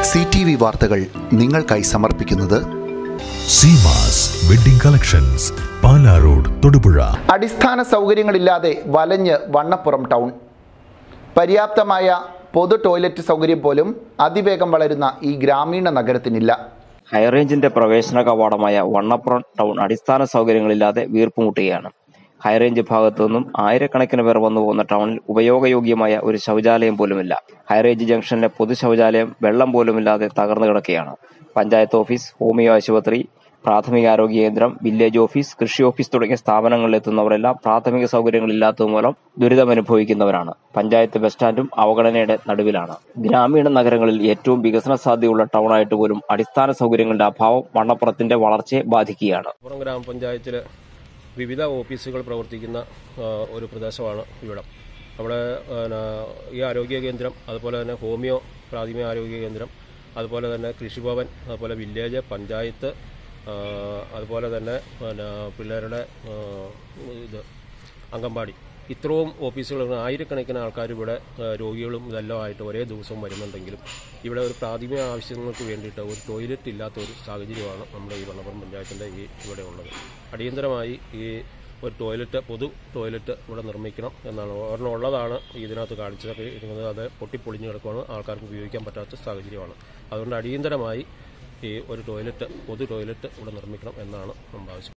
C T V വാർത്തകൾ നിങ്ങൾക്കായി സമർപ്പിക്കുന്നത് Seemas wedding collections Pala road Thodupuzha അടിസ്ഥാന സൗകര്യങ്ങളില്ലാതെ വലഞ്ഞ് വണ്ണപ്പുറം ടൗൺ പര്യാപ്തമായ പൊതു ടോയ്ലറ്റ് സൗകര്യം പോലും അതിവേഗം വളരുന്ന ഈ ഗ്രാമീണ നഗരത്തിനില്ല ഹൈറേഞ്ചിന്റെ പ്രവേശന കവാടമായ വണ്ണപ്പുറം ടൗൺ അടിസ്ഥാന സൗകര്യങ്ങളില്ലാതെ വീർപ്പുമുട്ടുകയാണ് ഹൈറേഞ്ച് ഭാഗത്തു നിന്നും ആയിരക്കണക്കിന് പേർ വന്നു പോകുന്ന ടൗണിൽ ഉപയോഗയോഗ്യമായ ഒരു ശൗചാലയം പോലുമില്ല ഹൈറേഞ്ച് ജംഗ്ഷനിലെ പൊതു ശൗചാലയം വെള്ളം പോലുമില്ലാതെ തകർന്നു കിടക്കുകയാണ് പഞ്ചായത്ത് ഓഫീസ് ഹോമിയോ ആശുപത്രി പ്രാഥമികാരോഗ്യ കേന്ദ്രം വില്ലേജ് ഓഫീസ് കൃഷി ഓഫീസ് തുടങ്ങിയ സ്ഥാപനങ്ങളിൽ എത്തുന്നവരെല്ലാം പ്രാഥമിക സൗകര്യങ്ങളില്ലാത്തത് മൂലം ദുരിതമനുഭവിക്കുന്നവരാണ് പഞ്ചായത്ത് ബസ് സ്റ്റാൻഡും അവഗണനയുടെ നടുവിലാണ് ഗ്രാമീണ നഗരങ്ങളിൽ ഏറ്റവും വികസന സാധ്യതയുള്ള ടൗണായിട്ട് പോലും അടിസ്ഥാന സൗകര്യങ്ങളുടെ അഭാവം വണ്ണപ്പുറത്തിന്റെ വളർച്ചയെ ബാധിക്കുകയാണ് മലപ്പുറം ഗ്രാമപഞ്ചായത്തിൽ വിവിധ ഓഫീസുകൾ പ്രവർത്തിക്കുന്ന ആ, ഒരു പ്രദേശമാണ് ഇവിടം അവിടെ പിന്നെ, ഈ ആരോഗ്യ കേന്ദ്രം അതുപോലെ തന്നെ ഹോമിയോ പ്രാഥമിക ആരോഗ്യ കേന്ദ്രം അതുപോലെ തന്നെ കൃഷിഭവൻ അതുപോലെ വില്ലേജ് പഞ്ചായത്ത് ആ, അതുപോലെ തന്നെ പിന്നെ പിള്ളേരുടെ ആ, ഇത് അംഗൻവാടി ഇത്രയും ഓഫീസുകൾ ആയിരക്കണക്കിന് ആൾക്കാർ ഇവിടെ ആ, രോഗികളും ഇതെല്ലാം ആയിട്ട് ഒരേ ദിവസം വരുന്നുണ്ടെങ്കിലും ഇവിടെ ഒരു പ്രാഥമിക ആവശ്യങ്ങൾക്ക് വേണ്ടിയിട്ട് ഒരു ടോയ്ലറ്റ് ഇല്ലാത്ത ഒരു സാഹചര്യമാണ് നമ്മുടെ ഈ വണ്ണപ്പുറം പഞ്ചായത്തിൻ്റെ ഈ ഇവിടെ ഉള്ളത് അടിയന്തരമായി ഈ ഒരു ടോയ്ലറ്റ് പൊതു ടോയ്ലറ്റ് ഇവിടെ നിർമ്മിക്കണം എന്നാണ് ഒരെണ്ണം ഉള്ളതാണ് ഇതിനകത്ത് കാണിച്ചതൊക്കെ ഇരുന്നത് അത് പൊട്ടിപ്പൊളിഞ്ഞ് കിടക്കുകയാണ് ആൾക്കാർക്ക് ഉപയോഗിക്കാൻ പറ്റാത്ത സാഹചര്യമാണ് അതുകൊണ്ട് അടിയന്തരമായി ഈ ഒരു ടോയ്ലറ്റ് പൊതു ടോയ്ലറ്റ് ഇവിടെ നിർമ്മിക്കണം എന്നാണ് നമ്മുടെ ആവശ്യം